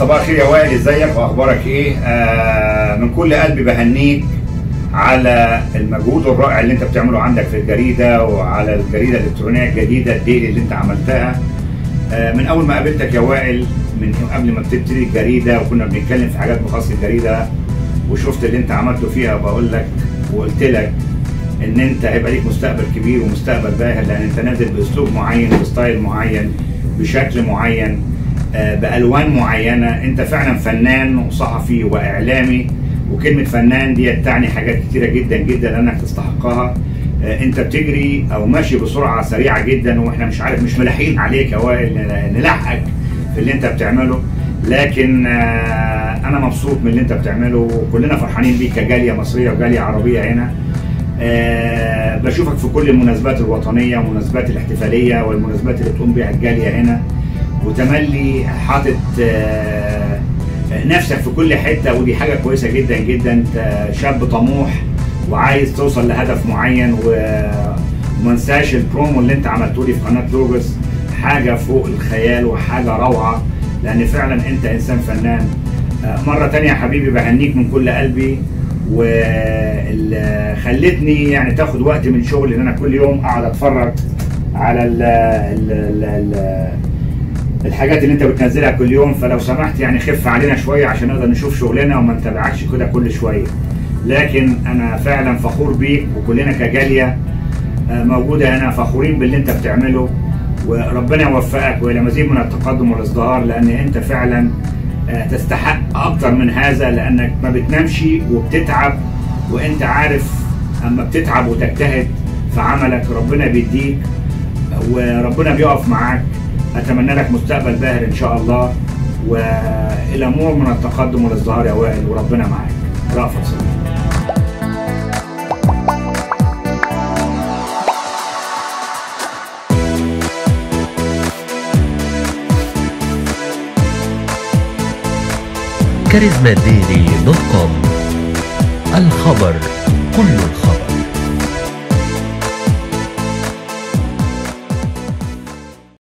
صباح الخير يا وائل ازيك واخبارك ايه آه من كل قلبي بهنيك على المجهود الرائع اللي انت بتعمله عندك في الجريده وعلى الجريده الالكترونيه الجديده الديلي اللي انت عملتها آه من اول ما قابلتك يا وائل من قبل ما تبتدي الجريده وكنا بنتكلم في حاجات مخصصه الجريده وشفت اللي انت عملته فيها بقول لك وقلت لك ان انت هيبقى ليك مستقبل كبير ومستقبل باهر لان انت نازل باسلوب معين بستايل معين بشكل معين آه، بالوان معينه انت فعلا فنان وصحفي واعلامي وكلمه فنان دي تعني حاجات كتيره جدا جدا انك تستحقها آه، انت بتجري او ماشي بسرعه سريعه جدا واحنا مش عارف مش ملاحقين عليك يا وائل نلحقك في اللي انت بتعمله لكن آه، انا مبسوط من اللي انت بتعمله وكلنا فرحانين بيك كجاليه مصريه وجاليه عربيه هنا آه، بشوفك في كل المناسبات الوطنيه والمناسبات الاحتفاليه والمناسبات اللي بتقوم بيها الجاليه هنا وتملي حاطط آه، نفسك في كل حته ودي حاجه كويسه جدا جدا انت شاب طموح وعايز توصل لهدف معين وما انساش البرومو اللي انت عملته لي في قناه لوجوس حاجه فوق الخيال وحاجه روعه لان فعلا انت انسان فنان آه، مره تانية يا حبيبي بهنيك من كل قلبي وخلتني يعني تاخد وقت من شغلي ان انا كل يوم اقعد اتفرج على ال ال ال ال الحاجات اللي انت بتنزلها كل يوم فلو سمحت يعني خف علينا شويه عشان نقدر نشوف شغلنا وما نتابعكش كده كل شويه لكن انا فعلا فخور بيك وكلنا كجاليه آه، موجوده هنا فخورين باللي انت بتعمله وربنا يوفقك والى مزيد من التقدم والازدهار لان انت فعلا آه، تستحق اكتر من هذا لانك ما بتنامش وبتتعب وانت عارف اما بتتعب وتجتهد في عملك ربنا بيديك وربنا بيقف معاك اتمنى لك مستقبل باهر ان شاء الله والى مور من التقدم والازدهار يا وائل وربنا معاك رأفت صديق كاريزما ديلي دوت كوم الخبر كل الخبر